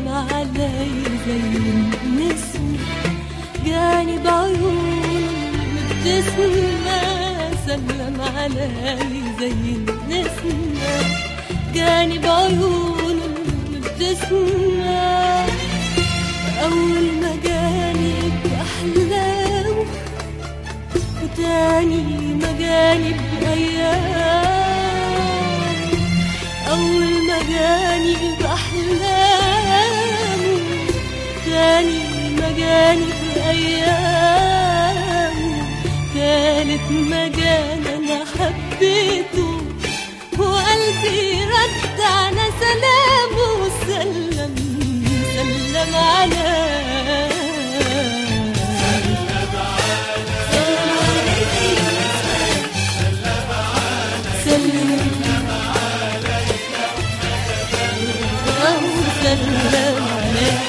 علي زي النسمة جاني بعيون مبتسمة سلم علي زي النسمة جاني بعيون مبتسمة أول ما جاني بأحلامه وتاني ما جاني بأيام أول ما جاني بأحلامه تاني ما جاني بأيام تالت ما جاني أنا حبيته وقلبي رد على سلامه وسلم سلم على سلم آه، سلم عليه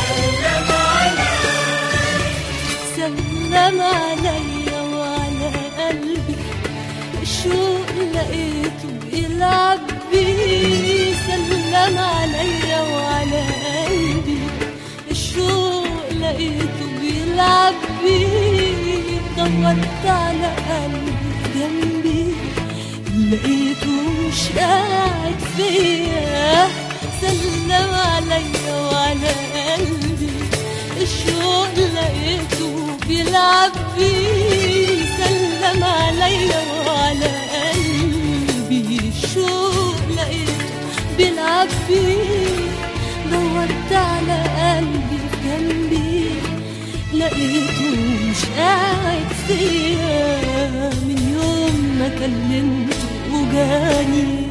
سلم علي وعلى قلبي الشوق لقيته بيلعب بيه سلم علي وعلى قلبي الشوق لقيته بيلعب بيه دورت على قلبي جنبي لقيته مش قاعد فيا سلم علي وعلى قلبي الشوق لقيته بيلعب بيه سلم علي وعلى قلبي الشوق لقيته بيلعب بيه دورت على قلبي جنبي لقيته مش قاعد فيا من يوم ما كلمته وجاني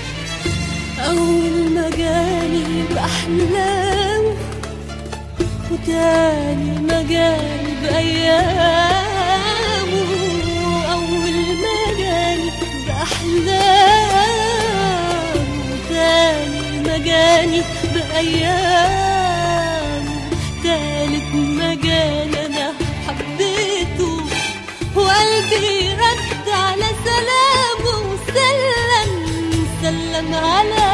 أول ما جاني بأحلامه وتاني ما جاني بأيامه أول ما جاني بأحلامه وتاني ما جاني بأيامه تالت ما جاني أنا حبيته وقلبي رد على سلامه وسلم سلم على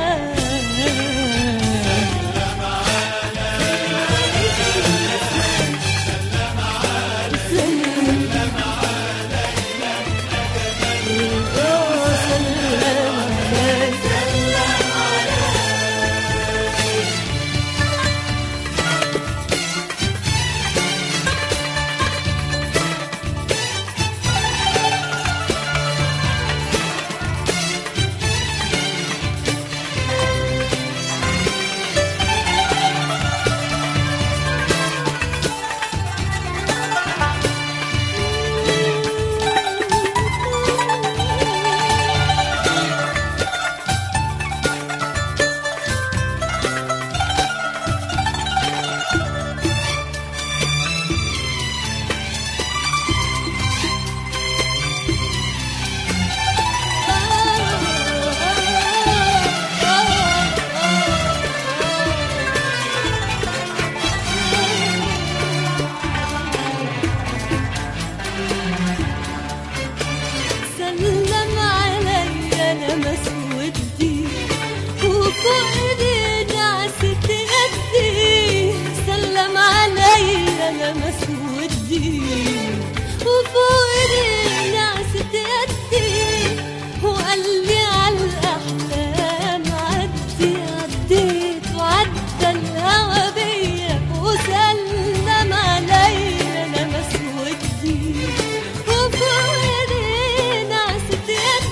سلم علي انا مسودي وفوق ايدي نعست يدي سلم علي انا مسودي وفوق ايدي نعست يدي وقال لي على الاحلام عدي عديت وعدى الهوى بيا وسلم علي انا مسودي وفوق ايدي نعست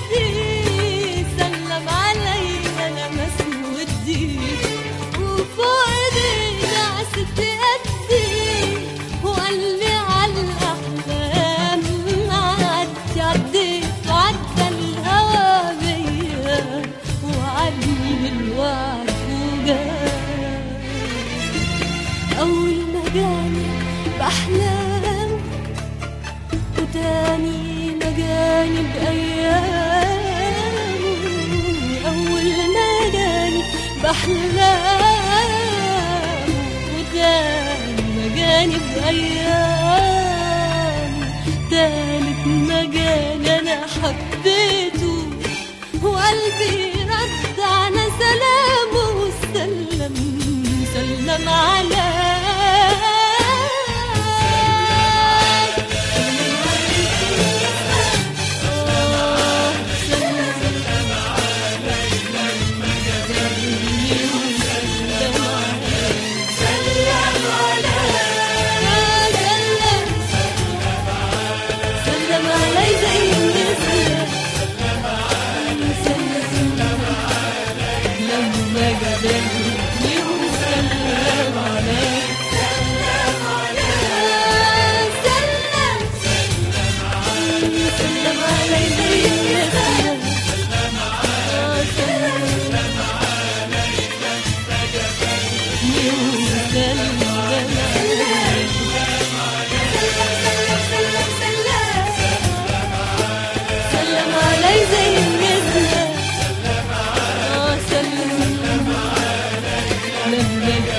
يدي سلم علي انا مسودي وفوق ايدي نعست يدي وقال لي على الاحلام عدي عديت وعدى الهوى بيا وعدني الوعد وجاي أول ما جاني بأحلام وتاني ما جاني بأيام أول ما جاني بأحلام وتاني ما جاني بأيام تالت ما جاني أنا حبيته وقلبي رد على سلامه وسلم سلم عليك آه، سلم سلم علي زي النسمة سلم لما قابلني وسلم علي سلم سلم علي زي النسمة آه، سلم سلم علي زي النسمة آه، سلم لما